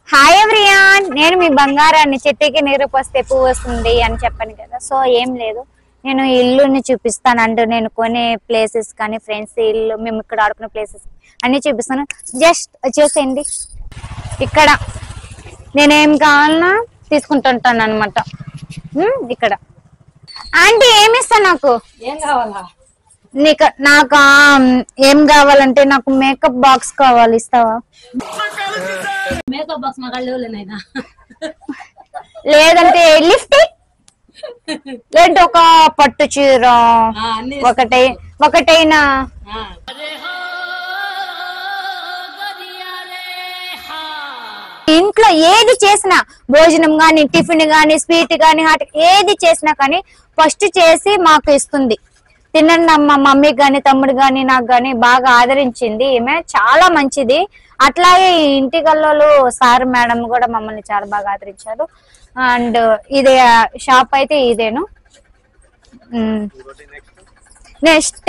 Hi ఎవ్రియాన్ నేను మీ బంగారాన్ని చెట్టుకి నీరు పోస్తే పువ్వు వస్తుంది అని చెప్పాను కదా సో ఏం లేదు నేను ఈ ఇల్లుని చూపిస్తాను అంటూ నేను కొనే ప్లేసెస్ కానీ ఫ్రెండ్స్ ఇల్లు మేము ఇక్కడ ఆడుకునే ప్లేసెస్ అన్ని చూపిస్తాను జస్ట్ వచ్చేసేయండి ఇక్కడ నేనేం కావాలన్నా తీసుకుంటుంటాను అనమాట ఇక్కడ ఆంటీ ఏమి ఇస్తా నాకు ఏం కావాలా నీకు నాకు ఏం కావాలంటే నాకు మేకప్ బాక్స్ కావాలి ఇస్తావా మేకప్ బాక్స్ మా కళ్ళు లేనైనా లేదంటే లిఫ్ట్ లేదంటే ఒక పట్టు చీర అన్ని ఒకటై ఒకటైనా ఆ. ఇంట్లో ఏది చేసినా భోజనం గాని టిఫిన్ గాని స్వీట్ గాని హాట్ ఏది చేసినా కానీ ఫస్ట్ చేసి మాకు ఇస్తుంది తినండి అమ్మ మమ్మీ గాని తమ్ముడు గాని నాకు గాని బాగా ఆదరించింది ఈమె చాలా మంచిది అట్లాగే ఈ ఇంటి గల్లోలు సార్ మేడం కూడా మమ్మల్ని చాలా బాగా ఆదరించారు అండ్ ఇదే షాప్ అయితే ఇదేను నెక్స్ట్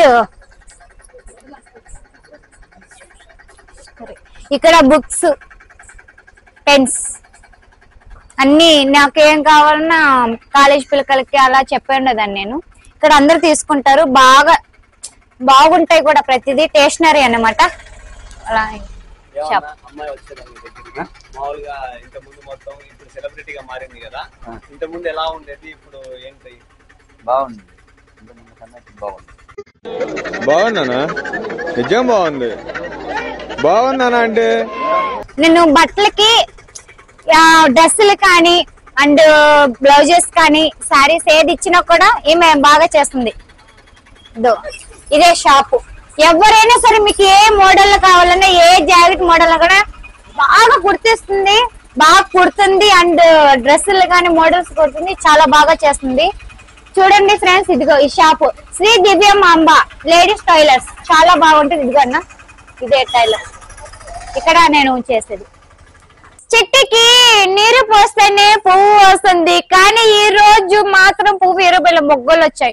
ఇక్కడ బుక్స్ పెన్స్ అన్ని నాకేం కావాలన్నా కాలేజ్ పిల్లలకి అలా చెప్పండదాన్ని నేను ఇక్కడ అందరు తీసుకుంటారు బాగా బాగుంటాయి కూడా ప్రతిదీ స్టేషనరీ అన్నమాట అలా షాప్ అమ్మాయి వచ్చేదాన్ని దగ్గరికి మామూలుగా ఇంత ముందు మొత్తం ఇప్పుడు సెలబ్రిటీగా మారింది కదా ఇంత ముందు ఎలా ఉండేది ఇప్పుడు ఏంటి బాగుంది ఇంతకుముందు కన్నా ఇప్పుడు బాగుంది బాగున్నానా నిజం బాగుంది బాగున్నానా అంటే నేను బట్టలకి డ్రెస్సులు కానీ అండ్ బ్లౌజెస్ కానీ శారీస్ ఏది ఇచ్చినా కూడా ఈమె బాగా చేస్తుంది ఇదో ఇదే షాపు ఎవరైనా సరే మీకు ఏ మోడల్ కావాలన్నా ఏ జాకెట్ మోడల్ కూడా బాగా కుర్తిస్తుంది బాగా కుడుతుంది అండ్ డ్రెస్సులు కానీ మోడల్స్ కుడుతుంది చాలా బాగా చేస్తుంది చూడండి ఫ్రెండ్స్ ఇదిగో ఈ shop Sri Divyamamba ladies tailors చాలా బాగుంటుంది ఇదిగో అన్న ఇదే టైలర్ ఇక్కడ నేను చేసేది చెట్టుకి నీరు పోస్తేనే పువ్వు వస్తుంది కానీ ఈ రోజు మాత్రం పువ్వు ఇరవై మొగ్గలు వచ్చాయి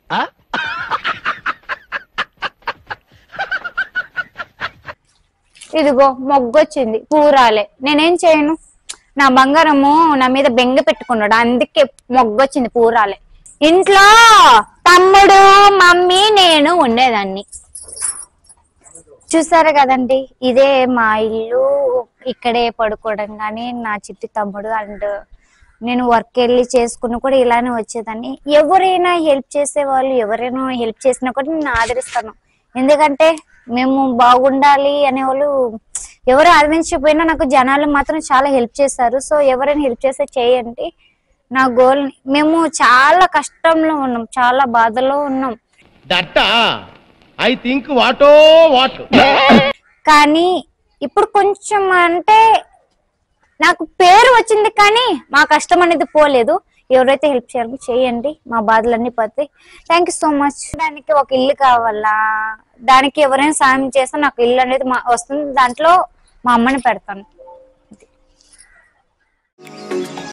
ఇదిగో మొగ్గు వచ్చింది పువ్వు రాలే నేనేం చేయను నా బంగారము నా మీద బెంగ పెట్టుకున్నాడు అందుకే మొగ్గు వచ్చింది పువ్వు రాలే ఇంట్లో తమ్ముడు మమ్మీ నేను ఉండేదాన్ని చూసారు కదండి ఇదే మా ఇల్లు ఇక్కడే పడుకోవడం కానీ నా చిట్టి తమ్ముడు అండ్ నేను వర్క్ వెళ్ళి చేసుకుని కూడా ఇలానే వచ్చేదాన్ని ఎవరైనా హెల్ప్ చేసే వాళ్ళు ఎవరైనా హెల్ప్ చేసినా కూడా నేను ఆదరిస్తాను ఎందుకంటే మేము బాగుండాలి అనేవాళ్ళు ఎవరు ఆదరించకపోయినా నాకు జనాలు మాత్రం చాలా హెల్ప్ చేశారు సో ఎవరైనా హెల్ప్ చేస్తే చేయండి నా గోల్ మేము చాలా కష్టంలో ఉన్నాం చాలా బాధలో ఉన్నాం దట్ట ఐ థింక్ వాటో వాట్ కానీ ఇప్పుడు కొంచెం అంటే నాకు పేరు వచ్చింది కానీ మా కష్టం అనేది పోలేదు ఎవరైతే హెల్ప్ చేయాలో చేయండి మా బాధలన్నీ పోతాయి థ్యాంక్ యూ సో మచ్ దానికి ఒక ఇల్లు కావాలా దానికి ఎవరైనా సాయం చేస్తే నాకు ఇల్లు అనేది మా- వస్తుంది దాంట్లో మా అమ్మని పెడతాను